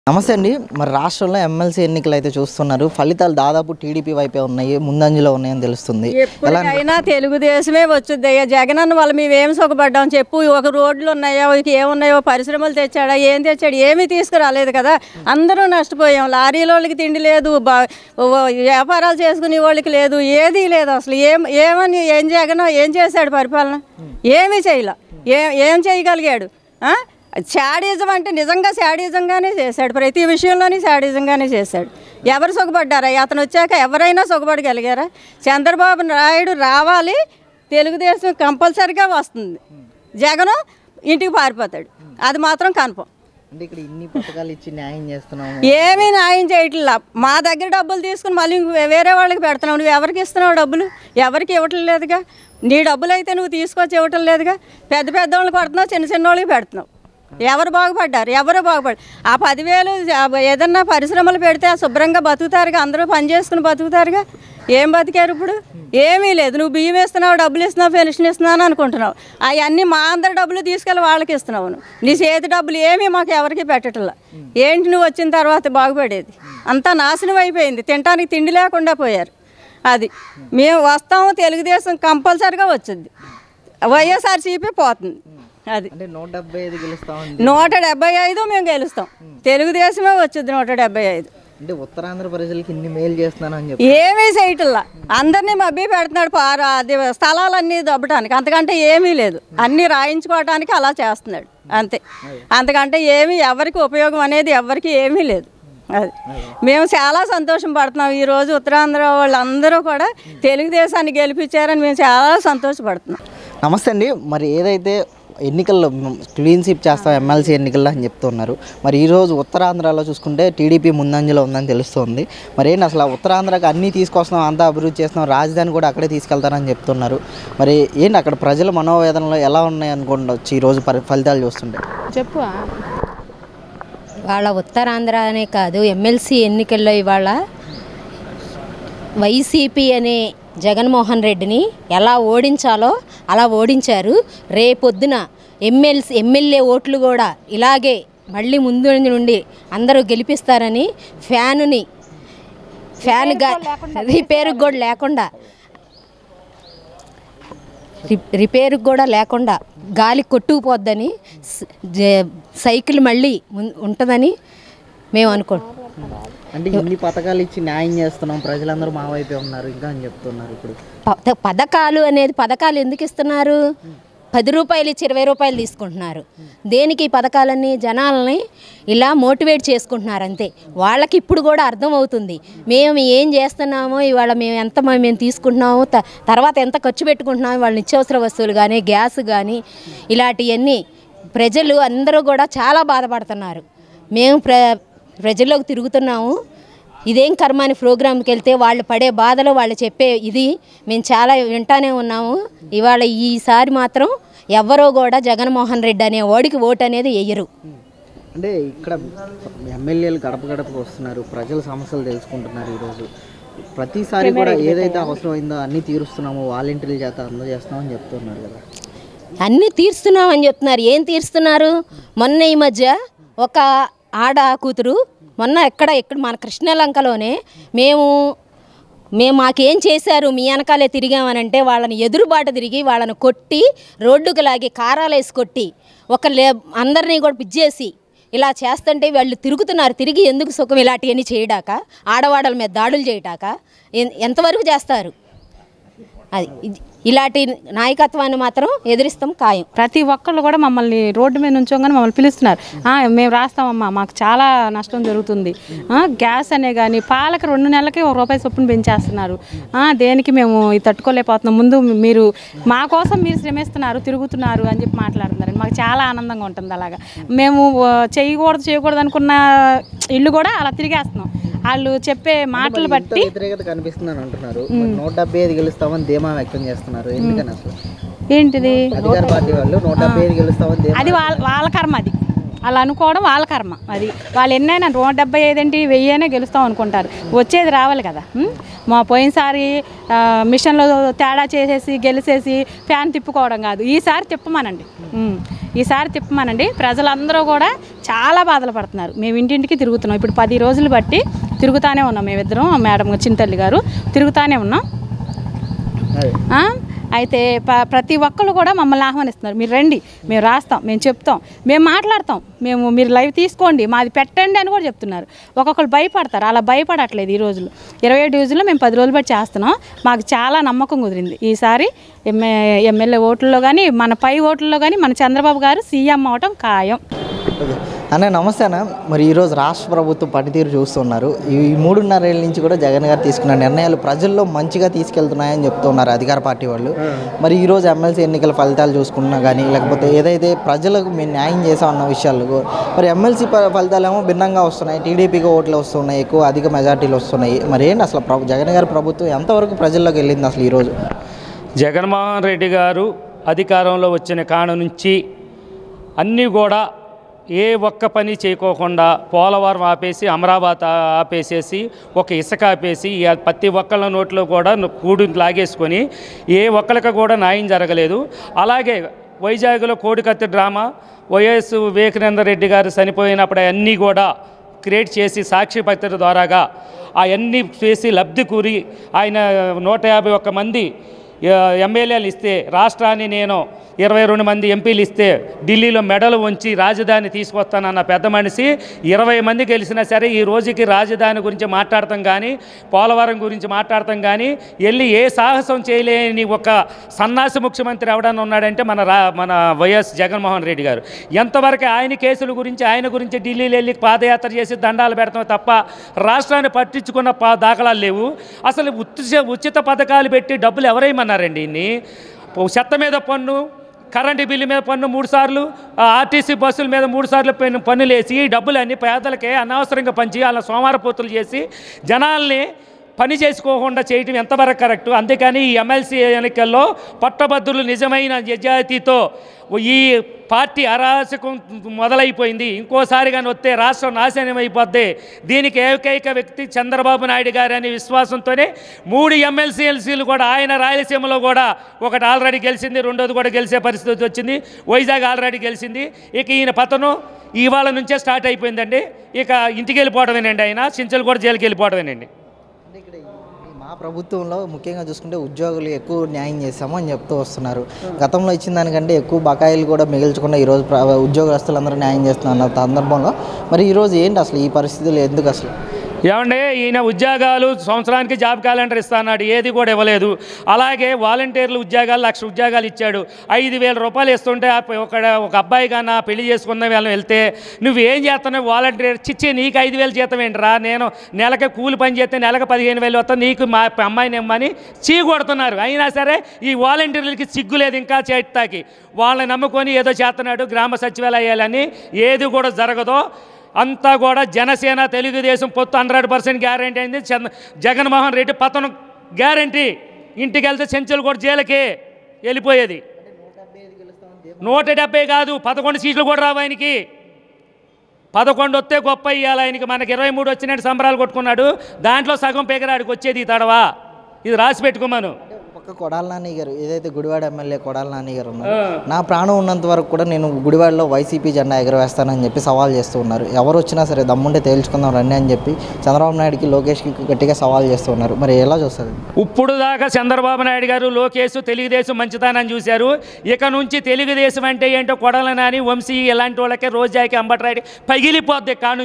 నమస్తే అండి మరి రాష్ట్రంలో ఎమ్మెల్సీ ఎన్నికలు అయితే చూస్తున్నారు ఫలితాలు దాదాపు టీడీపీ వైపే ఉన్నాయి ముందంజలో ఉన్నాయని తెలుస్తుంది ఎప్పటికైనా తెలుగుదేశమే వచ్చుద్ది అయ్యా జగన్ అన్న వాళ్ళు మేమేం సుఖపడ్డాం చెప్పు ఒక రోడ్లు ఉన్నాయా ఇక ఏమున్నాయో పరిశ్రమలు తెచ్చాడా ఏం తెచ్చాడు ఏమీ తీసుకురాలేదు కదా అందరూ నష్టపోయాం లారీల వాళ్ళకి తిండి లేదు బా- ఓ- వ్యాపారాలు చేసుకునే వాళ్ళకి లేదు ఏదీ లేదు అసలు ఏం ఏమని ఏం జగన్ ఏం చేశాడు పరిపాలన ఏమీ చేయలే ఏ ఏం చేయగలిగాడు ఆ? శాడిజం అంటే నిజంగా శాడిజంగానే చేశాడు ప్రతి విషయంలోని శాడిజంగానే చేశాడు ఎవరు సుఖపడ్డారా అతను వచ్చాక ఎవరైనా సుఖపడగలిగారా చంద్రబాబు నాయుడు రావాలి తెలుగుదేశం కంపల్సరిగా వస్తుంది జగను ఇంటికి పారిపోతాడు అది మాత్రం కన్ఫర్మ్ అంటే ఇక్కడ ఇన్ని పథకాలు ఇచ్చి న్యాయం చేస్తున్నాము ఏమీ న్యాయం చేయట్లా మా దగ్గర డబ్బులు తీసుకుని మళ్ళీ ఇంకో వేరే వాళ్ళకి పెడుతున్నావు నువ్వు ఎవరికి ఇస్తున్నావు డబ్బులు ఎవరికి ఇవ్వటం లేదుగా నీ డబ్బులు అయితే నువ్వు తీసుకొచ్చి ఇవ్వటం లేదుగా పెద్ద పెద్ద వాళ్ళకి పెడుతున్నావు చిన్న చిన్న వాళ్ళకి పెడుతున్నావు ఎవరు బాగుపడ్డారు ఎవరు బాగుపడ్డారు ఆ పదివేలు ఆ ఏదన్నా పరిశ్రమలు పెడితే ఆ శుభ్రంగా బతుకుతారుగా అందరూ పని చేసుకుని బతుకుతారుగా ఏం బతికారు ఇప్పుడు ఏమీ లేదు నువ్వు బియ్యం ఇస్తున్నావు డబ్బులు ఇస్తున్నావు పెన్షన్ ఇస్తున్నాను అనుకుంటున్నావు అవన్నీ మా అందరి డబ్బులు తీసుకెళ్ళి వాళ్ళకి ఇస్తున్నావు నువ్వు. నీ చేతి డబ్బులు ఏమీ మాకు ఎవరికి పెట్టట్లా ఏంటి నువ్వు వచ్చిన తర్వాత బాగుపడేది అంతా నాశనం అయిపోయింది తినడానికి తిండి లేకుండా పోయారు అది మేము వస్తాము తెలుగుదేశం కంపల్సరిగా వచ్చింది వైఎస్ఆర్సీపీ పోతుంది అది అంటే నూట డెబ్బై ఐదు గెలుస్తామని నూట డెబ్బై ఐదు మేము గెలుస్తాం తెలుగుదేశమే వచ్చింది నూట డెబ్బై ఐదు అంటే ఉత్తరాంధ్ర ప్రజలకి ఇన్ని మేలు చేస్తున్నానని చెప్పి ఏమీ చేయట్లా అందరినీ మబ్బి పెడుతున్నాడు పార అది స్థలాలన్నీ దబ్బటానికి అంతకంటే ఏమీ లేదు అన్నీ రాయించుకోవడానికి అలా చేస్తున్నాడు అంతే అంతకంటే ఏమీ ఎవరికి ఉపయోగం అనేది ఎవరికి ఏమీ లేదు అది మేము చాలా సంతోషం పడుతున్నాం ఈరోజు ఉత్తరాంధ్ర వాళ్ళందరూ కూడా తెలుగుదేశాన్ని గెలిపించారని మేము చాలా సంతోషపడుతున్నాం నమస్తే అండి మరి ఏదైతే ఎన్నికల్లో క్లీన్ స్వీప్ చేస్తాం ఎమ్మెల్సీ ఎన్నికల్లో అని చెప్తున్నారు మరి ఈరోజు ఉత్తరాంధ్రలో చూసుకుంటే టీడీపీ ముందంజలో ఉందని తెలుస్తుంది మరి ఏంటి అసలు ఆ ఉత్తరాంధ్రకి అన్నీ తీసుకొస్తున్నాం అంతా అభివృద్ధి చేస్తున్నాం రాజధాని కూడా అక్కడే తీసుకెళ్తారని చెప్తున్నారు మరి ఏంటి అక్కడ ప్రజల మనోవేదనలు ఎలా ఉన్నాయి అనుకుండొచ్చు ఈరోజు పరి ఫలితాలు చూస్తుంటే చెప్పు వాళ్ళ ఉత్తరాంధ్ర అనే కాదు ఎమ్మెల్సీ ఎన్నికల్లో ఇవాళ వైసీపీ అనే జగన్మోహన్ రెడ్డిని ఎలా ఓడించాలో అలా ఓడించారు రేపొద్దున ఎమ్మెల్సీ ఎమ్మెల్యే ఓట్లు కూడా ఇలాగే మళ్ళీ ముందు నుండి అందరూ గెలిపిస్తారని ఫ్యానుని ఫ్యాన్గా రిపేర్కి కూడా లేకుండా రి- రిపేర్కి కూడా లేకుండా గాలి కొట్టుకుపోద్దని స- జే- సైకిల్ మళ్ళీ ముం- ఉంటుందని మేము అనుకో అంటే ఇన్ని పథకాలు ఇచ్చి న్యాయం చేస్తున్నాం ప్రజలందరూ మా వైపే ఉన్నారు ఇంకా అని చెప్తున్నారు ఇప్పుడు ప- పథకాలు అనేది పథకాలు ఎందుకు ఇస్తున్నారు పది రూపాయలు ఇచ్చి ఇరవై రూపాయలు తీసుకుంటున్నారు దేనికి ఈ పథకాలన్నీ జనాలని ఇలా మోటివేట్ చేసుకుంటున్నారు అంతే వాళ్ళకి ఇప్పుడు కూడా అర్థమవుతుంది మేము ఏం చేస్తున్నామో ఇవాళ మేము ఎంత మ- మేము తీసుకుంటున్నామో త- తర్వాత ఎంత ఖర్చు పెట్టుకుంటున్నామో వాళ్ళ నిత్యావసర వస్తువులు కానీ గ్యాస్ కానీ ఇలాంటివన్నీ ప్రజలు అందరూ కూడా చాలా బాధపడుతున్నారు మేము ప్ర ప్రజల్లోకి తిరుగుతున్నాము ఇదేం కర్మ అని ప్రోగ్రామ్కి వెళ్తే వాళ్ళు పడే బాధలు వాళ్ళు చెప్పే ఇది మేము చాలా వింటానే ఉన్నాము ఇవాళ ఈసారి మాత్రం ఎవ్వరూ కూడా జగన్మోహన్ రెడ్డి అనే ఓడికి ఓటు అనేది వేయరు అంటే ఇక్కడ ఎమ్మెల్యేలు గడప గడపకు వస్తున్నారు ప్రజల సమస్యలు తెలుసుకుంటున్నారు ఈరోజు ప్రతిసారి కూడా ఏదైతే అవసరమైందో అన్నీ తీరుస్తున్నామో వాలంటీర్ల చేత అందజేస్తున్నామని చెప్తున్నారు కదా అన్నీ తీరుస్తున్నామని చెప్తున్నారు ఏం తీరుస్తున్నారు మొన్న ఈ మధ్య ఒక ఆడ కూతురు మొన్న ఎక్కడ ఎక్కడ మన కృష్ణలంకలోనే మేము మేము మాకేం చేశారు మీ వెనకాలే తిరిగామనంటే వాళ్ళని ఎదురుబాట తిరిగి వాళ్ళని కొట్టి రోడ్డుకు లాగి కారాలు వేసి కొట్టి ఒక లే అందరినీ కూడా పిచ్చేసి ఇలా చేస్తుంటే వాళ్ళు తిరుగుతున్నారు తిరిగి ఎందుకు సుఖం ఇలాంటివన్నీ చేయడాక ఆడవాళ్ళ మీద దాడులు చేయటాక ఎన్- ఎంతవరకు చేస్తారు అది ఇది- ఇలాంటి నాయకత్వాన్ని మాత్రం ఎదిరిస్తాం ఖాయం ప్రతి ఒక్కళ్ళు కూడా మమ్మల్ని రోడ్డు మీద నుంచోగానే మమ్మల్ని పిలుస్తున్నారు "ఆ, మేము రాస్తామమ్మా మాకు చాలా నష్టం జరుగుతుంది ఆ, గ్యాస్ అనే కానీ పాలకి రెండు నెలలకి ఒక రూపాయి చొప్పున పెంచేస్తున్నారు ఆ, దేనికి మేము ఇది తట్టుకోలేకపోతున్నాం ముందు మీరు మా కోసం మీరు శ్రమిస్తున్నారు తిరుగుతున్నారు అని చెప్పి మాట్లాడుతున్నారు మాకు చాలా ఆనందంగా ఉంటుంది అలాగా మేము ఆ, చేయకూడదు చేయకూడదు అనుకున్న ఇల్లు కూడా అలా తిరిగేస్తున్నాం వాళ్ళు చెప్పే మాటలు ఇంత బట్టి వ్యతిరేకత కనిపిస్తుందని అంటున్నారు మరి నూట డెబ్బై ఐదు గెలుస్తామని ధీమా వ్యక్తం చేస్తున్నారు ఎందుకని అసలు ఏంటిది అధికార పార్టీ వాళ్ళు నూట డెబ్బై ఐదు గెలుస్తామని ధీమా అది వాళ్ళ వాళ్ళ కర్మ అది అలా అనుకోవడం వాళ్ళ కర్మ అది వాళ్ళు ఎన్నైనా నూట డెబ్బై ఐదేంటి వెయ్యి అయినా గెలుస్తాం అనుకుంటారు వచ్చేది రావాలి కదా ఉం? మా పోయినసారి ఆ, మిషన్లో తేడా చేసేసి గెలిచేసి ఫ్యాన్ తిప్పుకోవడం కాదు ఈసారి తిప్పమానండి ఉం. ఈసారి తిప్పమానండి ప్రజలందరూ కూడా చాలా బాధలు పడుతున్నారు మేము ఇంటింటికి తిరుగుతున్నాం ఇప్పుడు పది రోజులు బట్టి తిరుగుతానే ఉన్నాం మేమిద్దరం మేడం చింతల్లి గారు తిరుగుతానే ఉన్నాం ఆ? అయితే ప ప్రతి ఒక్కళ్ళు కూడా మమ్మల్ని ఆహ్వానిస్తున్నారు మీరు రండి మేము రాస్తాం మేము చెప్తాం మేము మాట్లాడతాం మేము మీరు లైవ్ తీసుకోండి మాది పెట్టండి అని కూడా చెప్తున్నారు ఒక్కొక్కరు భయపడతారు అలా భయపడట్లేదు ఈ రోజులు ఇరవై ఏడు డివిజన్లో మేము పది రోజులు బట్టి చేస్తున్నాం మాకు చాలా నమ్మకం కుదిరింది ఈసారి ఎమ్మె ఎమ్మెల్యే ఓట్లలో కానీ మన పై ఓట్లలో కానీ మన చంద్రబాబు గారు సీఎం అవటం ఖాయం ఓకే. అన్న నమస్తే అన్న మరి ఈరోజు రాష్ట్ర ప్రభుత్వం పనితీరు చూస్తున్నారు ఈ మూడున్నరేళ్ళ నుంచి కూడా జగన్ గారు తీసుకున్న నిర్ణయాలు ప్రజల్లో మంచిగా తీసుకెళ్తున్నాయని చెప్తున్నారు అధికార పార్టీ వాళ్ళు మరి ఈరోజు ఎమ్మెల్సీ ఎన్నికల ఫలితాలు చూసుకున్నా కానీ లేకపోతే ఏదైతే ప్రజలకు మేము న్యాయం చేసాం అన్న విషయాలు మరి ఎమ్మెల్సీ ఫలితాలు ఏమో భిన్నంగా వస్తున్నాయి టీడీపీకి ఓట్లు వస్తున్నాయి ఎక్కువ అధిక మెజార్టీలు వస్తున్నాయి మరి ఏంటి అసలు ప్రభు జగన్ గారి ప్రభుత్వం ఎంతవరకు ప్రజల్లోకి వెళ్ళింది అసలు ఈరోజు జగన్మోహన్ రెడ్డి గారు అధికారంలో వచ్చిన కాడ నుంచి అన్నీ కూడా ఏ ఒక్క పని చేయకోకుండా పోలవరం ఆపేసి అమరాబాద్ ఆ- ఆపేసేసి ఒక ఇసుక ఆపేసి ఈ ప్రతి ఒక్కళ్ళ నోట్లో కూడా ను- కూడు లాగేసుకొని ఏ ఒక్కరికి కూడా న్యాయం జరగలేదు అలాగే వైజాగ్లో కోడికత్తి డ్రామా వైఎస్ వివేకానంద రెడ్డి గారు చనిపోయినప్పుడు అన్నీ కూడా క్రియేట్ చేసి సాక్షి పత్రిక ద్వారాగా అవన్నీ చేసి లబ్ధి కూరి ఆయన నూట యాభై ఒక్క మంది ఆ, ఎమ్మెల్యేలు ఇస్తే రాష్ట్రాన్ని నేను ఇరవై రెండు మంది ఎంపీలు ఇస్తే ఢిల్లీలో మెడలు ఉంచి రాజధాని తీసుకొస్తానన్న పెద్ద మనిషి ఇరవై మంది గెలిచినా సరే ఈ రోజుకి రాజధాని గురించి మాట్లాడతాం కానీ పోలవరం గురించి మాట్లాడతాం కానీ వెళ్ళి ఏ సాహసం చేయలేని ఒక సన్నాసి ముఖ్యమంత్రి ఎవడన్నా ఉన్నాడంటే మన రా మన వైఎస్ జగన్మోహన్ రెడ్డి గారు ఎంతవరకు ఆయన కేసుల గురించి ఆయన గురించి ఢిల్లీలో వెళ్ళి పాదయాత్ర చేసి దండాలు పెడతాం తప్ప రాష్ట్రాన్ని పట్టించుకున్న పా దాఖలాలు లేవు అసలు ఉచిత ఉచిత పథకాలు పెట్టి డబ్బులు ఎవరేమన్నారండి ఇన్ని చెత్త మీద పన్ను కరెంటు బిల్లు మీద పన్ను మూడు సార్లు ఆ ఆర్టీసీ బస్సుల మీద మూడు సార్లు పన్ను పన్నులు వేసి ఈ డబ్బులన్నీ పేదలకే అనవసరంగా పంచి అలా సోమవారపోతులు చేసి జనాల్ని పని చేసుకోకుండా చేయటం ఎంతవరకు కరెక్ట్ అందుకని ఈ ఎమ్మెల్సీ ఎన్నికల్లో పట్టభద్రులు నిజమైన నిజాయితీతో ఈ పార్టీ అరాచకం మొదలైపోయింది ఇంకోసారి కానీ వస్తే రాష్ట్రం నాశనం అయిపోద్ది దీనికి ఏకైక వ్యక్తి చంద్రబాబు నాయుడు గారు అనే విశ్వాసంతోనే మూడు ఎమ్మెల్సీఎల్సీలు కూడా ఆయన రాయలసీమలో కూడా ఒకటి ఆల్రెడీ గెలిచింది రెండోది కూడా గెలిచే పరిస్థితి వచ్చింది వైజాగ్ ఆల్రెడీ గెలిచింది ఇక ఈయన పతనం ఇవాళ నుంచే స్టార్ట్ అయిపోయిందండి ఇక ఇంటికి వెళ్ళిపోవడమేనండి ఆయన చించలు కూడా జైలుకి వెళ్ళిపోవడమేనండి అంటే ఇక్కడ ఈ- ఈ మా ప్రభుత్వంలో ముఖ్యంగా చూసుకుంటే ఉద్యోగులు ఎక్కువ న్యాయం చేస్తాము అని చెప్తూ వస్తున్నారు గతంలో ఇచ్చిన దానికంటే ఎక్కువ బకాయిలు కూడా మిగిల్చకుండా ఈరోజు ప్ర- ఉద్యోగస్తులందరూ న్యాయం చేస్తున్నారు అన్న సందర్భంలో మరి ఈరోజు ఏంటి అసలు ఈ పరిస్థితులు ఎందుకు అసలు ఏమండి ఈయన ఉద్యోగాలు సంవత్సరానికి జాబ్ క్యాలెండర్ ఇస్తాన్నాడు ఏది కూడా ఇవ్వలేదు అలాగే వాలంటీర్లు ఉద్యోగాలు లక్ష ఉద్యోగాలు ఇచ్చాడు ఐదు వేల రూపాయలు ఇస్తుంటే ఆ ప- ఒక ఒక అబ్బాయి కన్నా పెళ్లి చేసుకున్న వాళ్ళని వెళ్తే నువ్వు ఏం చేస్తున్నావు వాలంటీర్ చిచ్చి నీకు ఐదు వేలు జీతం ఏంటిరా నేను నెలకి కూలి పని చేస్తే నెలకు పదిహేను వేలు వస్తా నీకు మా అమ్మాయిని ఇమ్మని చీ కొడుతున్నారు అయినా సరే ఈ వాలంటీర్లకి సిగ్గు లేదు ఇంకా చేస్తాకి వాళ్ళని నమ్ముకొని ఏదో చేస్తున్నాడు గ్రామ సచివాలయాలని ఏది కూడా జరగదో అంతా కూడా జనసేన తెలుగుదేశం పొత్తు హండ్రెడ్ పర్సెంట్ గ్యారంటీ అయింది చంద్ర జగన్మోహన్ రెడ్డి పతనం గ్యారంటీ ఇంటికి వెళ్తే చెంచులు కూడా జైలుకి వెళ్ళిపోయేది నూట డెబ్బై కాదు పదకొండు సీట్లు కూడా రావు ఆయనకి పదకొండు వస్తే గొప్ప ఇవ్వాలి ఆయనకి మనకి ఇరవై మూడు వచ్చినట్టు సంబరాలు కొట్టుకున్నాడు దాంట్లో సగం పేకరాడికి వచ్చేది ఈ తడవా ఇది రాసి పెట్టుకోమను పక్క కొడాల నాని గారు ఏదైతే గుడివాడ ఎమ్మెల్యే కొడాల నాని గారు ఉన్నారు నా ప్రాణం ఉన్నంత వరకు కూడా నేను గుడివాడలో వైసీపీ జెండా ఎగరవేస్తానని చెప్పి సవాల్ చేస్తూ ఉన్నారు ఎవరు వచ్చినా సరే దమ్ముంటే తేల్చుకుందాం రండి అని చెప్పి చంద్రబాబు నాయుడుకి లోకేష్కి గట్టిగా సవాల్ చేస్తూ ఉన్నారు మరి ఎలా చూస్తారు ఇప్పుడు దాకా చంద్రబాబు నాయుడు గారు లోకేష్ తెలుగుదేశం మంచితనాన్ని చూశారు ఇక నుంచి తెలుగుదేశం అంటే ఏంటో కొడల నాని వంశీ ఇలాంటి వాళ్ళకే రోజాకి అంబట్రాయుడు పగిలిపోద్ది కాను